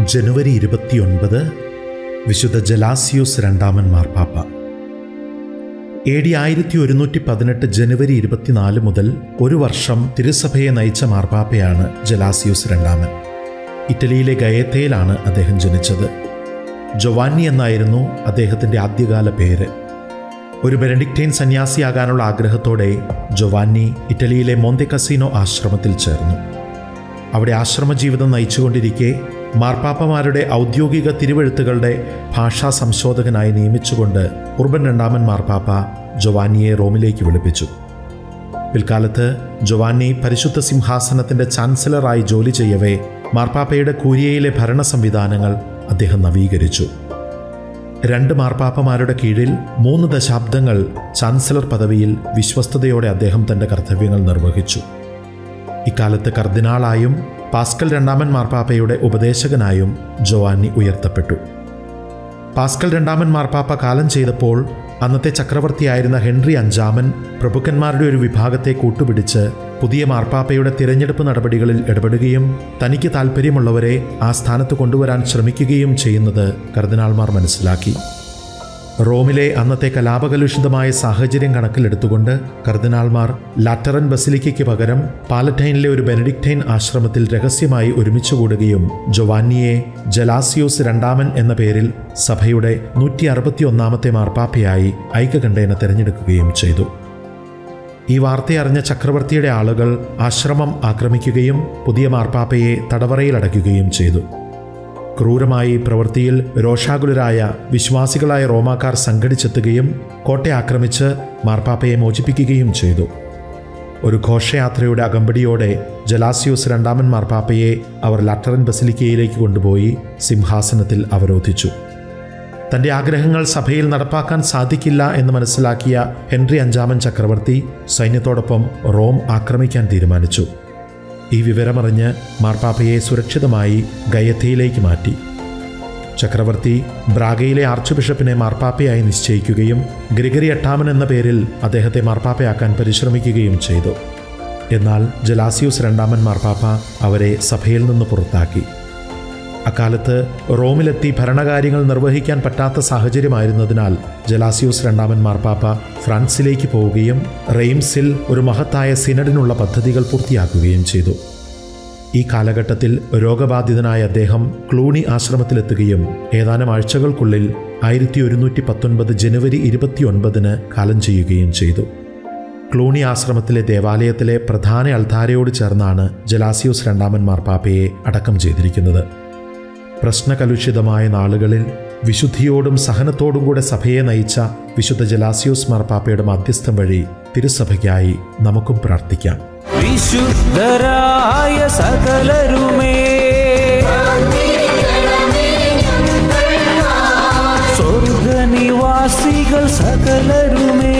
ജനുവരി ഇരുപത്തിയൊൻപത് വിശുദ്ധ ജലാസിയൂസ് രണ്ടാമൻ മാർപ്പാപ്പ എ ഡി ആയിരത്തി ഒരുന്നൂറ്റി പതിനെട്ട് ജനുവരി ഇരുപത്തിനാല് മുതൽ ഒരു വർഷം തിരുസഭയെ നയിച്ച മാർപ്പാപ്പയാണ് ജലാസിയൂസ് രണ്ടാമൻ ഇറ്റലിയിലെ ഗയത്തയിലാണ് അദ്ദേഹം ജനിച്ചത് ജൊവാനി എന്നായിരുന്നു അദ്ദേഹത്തിൻ്റെ ആദ്യകാല പേര് ഒരു ബെനഡിക്റ്റൈൻ സന്യാസിയാകാനുള്ള ആഗ്രഹത്തോടെ ജൊവാനി ഇറ്റലിയിലെ മോന്തെ കസീനോ ആശ്രമത്തിൽ ചേർന്നു അവിടെ ആശ്രമ ജീവിതം നയിച്ചുകൊണ്ടിരിക്കെ മാർപ്പാപ്പമാരുടെ ഔദ്യോഗിക തിരുവെഴുത്തുകളുടെ ഭാഷാ സംശോധകനായി നിയമിച്ചുകൊണ്ട് ഉർബൻ രണ്ടാമൻ മാർപ്പാപ്പ ജൊവാനിയെ റോമിലേക്ക് വിളിപ്പിച്ചു പിൽക്കാലത്ത് ജൊവാനി പരിശുദ്ധ സിംഹാസനത്തിന്റെ ചാൻസലറായി ജോലി ചെയ്യവേ മാർപ്പാപ്പയുടെ കൂരിയയിലെ ഭരണ സംവിധാനങ്ങൾ അദ്ദേഹം നവീകരിച്ചു രണ്ട് മാർപ്പാപ്പമാരുടെ കീഴിൽ മൂന്ന് ദശാബ്ദങ്ങൾ ചാൻസലർ പദവിയിൽ വിശ്വസ്തയോടെ അദ്ദേഹം തന്റെ കർത്തവ്യങ്ങൾ നിർവഹിച്ചു ഇക്കാലത്ത് കർദിനാളായും പാസ്കൽ രണ്ടാമൻ മാർപ്പാപ്പയുടെ ഉപദേശകനായും ജോവാനി ഉയർത്തപ്പെട്ടു പാസ്കൽ രണ്ടാമൻ മാർപ്പാപ്പ കാലം ചെയ്തപ്പോൾ അന്നത്തെ ചക്രവർത്തിയായിരുന്ന ഹെൻറി അഞ്ചാമൻ പ്രഭുക്കന്മാരുടെ ഒരു വിഭാഗത്തെ കൂട്ടുപിടിച്ച് പുതിയ മാർപ്പാപ്പയുടെ തിരഞ്ഞെടുപ്പ് നടപടികളിൽ ഇടപെടുകയും തനിക്ക് താൽപ്പര്യമുള്ളവരെ ആ സ്ഥാനത്ത് കൊണ്ടുവരാൻ ശ്രമിക്കുകയും ചെയ്യുന്നത് കർദിനാൾമാർ മനസ്സിലാക്കി റോമിലെ അന്നത്തെ കലാപകലുഷിതമായ സാഹചര്യം കണക്കിലെടുത്തുകൊണ്ട് കർദിനാൾമാർ ലാറ്ററൻ ബസിലിക്കയ്ക്ക് പകരം പാലറ്റൈനിലെ ഒരു ബെനഡിക്റ്റൈൻ ആശ്രമത്തിൽ രഹസ്യമായി ഒരുമിച്ച് കൂടുകയും ജൊവാനിയെ ജലാസിയോസ് രണ്ടാമൻ എന്ന പേരിൽ സഭയുടെ നൂറ്റി അറുപത്തിയൊന്നാമത്തെ മാർപ്പാപ്പയായി ഐക്യകണ്ഠേന തിരഞ്ഞെടുക്കുകയും ചെയ്തു ഈ വാർത്തയറിഞ്ഞ ചക്രവർത്തിയുടെ ആളുകൾ ആശ്രമം ആക്രമിക്കുകയും പുതിയ മാർപ്പാപ്പയെ തടവറയിലടയ്ക്കുകയും ചെയ്തു ക്രൂരമായി പ്രവൃത്തിയിൽ രോഷാകുലരായ വിശ്വാസികളായ റോമാക്കാർ സംഘടിച്ചെത്തുകയും കോട്ടയെ ആക്രമിച്ച് മാർപ്പാപ്പയെ മോചിപ്പിക്കുകയും ചെയ്തു ഒരു ഘോഷയാത്രയുടെ അകമ്പടിയോടെ ജലാസിയോസ് രണ്ടാമൻ മാർപ്പാപ്പയെ അവർ ലാറ്ററൻ ബസിലിക്കയിലേക്ക് കൊണ്ടുപോയി സിംഹാസനത്തിൽ അവരോധിച്ചു തന്റെ ആഗ്രഹങ്ങൾ സഭയിൽ നടപ്പാക്കാൻ സാധിക്കില്ല എന്ന് മനസ്സിലാക്കിയ ഹെൻറി അഞ്ചാമൻ ചക്രവർത്തി സൈന്യത്തോടൊപ്പം റോം ആക്രമിക്കാൻ തീരുമാനിച്ചു ഈ വിവരമറിഞ്ഞ് മാർപ്പാപ്പയെ സുരക്ഷിതമായി ഗയത്തയിലേക്ക് മാറ്റി ചക്രവർത്തി ബ്രാഗയിലെ ആർച്ച് ബിഷപ്പിനെ മാർപ്പാപ്പയായി നിശ്ചയിക്കുകയും ഗ്രിഗറി എട്ടാമൻ എന്ന പേരിൽ അദ്ദേഹത്തെ മാർപ്പാപ്പയാക്കാൻ പരിശ്രമിക്കുകയും ചെയ്തു എന്നാൽ ജലാസിയൂസ് രണ്ടാമൻ മാർപ്പാപ്പ അവരെ സഭയിൽ നിന്ന് പുറത്താക്കി അക്കാലത്ത് റോമിലെത്തി ഭരണകാര്യങ്ങൾ നിർവഹിക്കാൻ പറ്റാത്ത സാഹചര്യമായിരുന്നതിനാൽ ജലാസിയോസ് രണ്ടാമൻ മാർപ്പാപ്പ ഫ്രാൻസിലേക്ക് പോവുകയും റെയിംസിൽ ഒരു മഹത്തായ സിനഡിനുള്ള പദ്ധതികൾ പൂർത്തിയാക്കുകയും ചെയ്തു ഈ കാലഘട്ടത്തിൽ രോഗബാധിതനായ അദ്ദേഹം ക്ലൂണി ആശ്രമത്തിലെത്തുകയും ഏതാനും ആഴ്ചകൾക്കുള്ളിൽ ആയിരത്തി ഒരുന്നൂറ്റി പത്തൊൻപത് ജനുവരി ഇരുപത്തിയൊൻപതിന് കാലം ചെയ്യുകയും ചെയ്തു ക്ലൂണി ആശ്രമത്തിലെ ദേവാലയത്തിലെ പ്രധാന അൾത്താരയോട് ചേർന്നാണ് ജലാസിയോസ് രണ്ടാമൻ മാർപ്പാപ്പയെ അടക്കം ചെയ്തിരിക്കുന്നത് പ്രശ്നകലുഷിതമായ നാളുകളിൽ വിശുദ്ധിയോടും സഹനത്തോടും കൂടെ സഭയെ നയിച്ച വിശുദ്ധ ജലാസിയോസ് മാർപ്പാപ്പയുടെ മധ്യസ്ഥം വഴി തിരുസഭയ്ക്കായി നമുക്കും പ്രാർത്ഥിക്കാം വിശുദ്ധരായ സകലരുമേ സ്വർഗനിവാസികൾ സകലരുമേ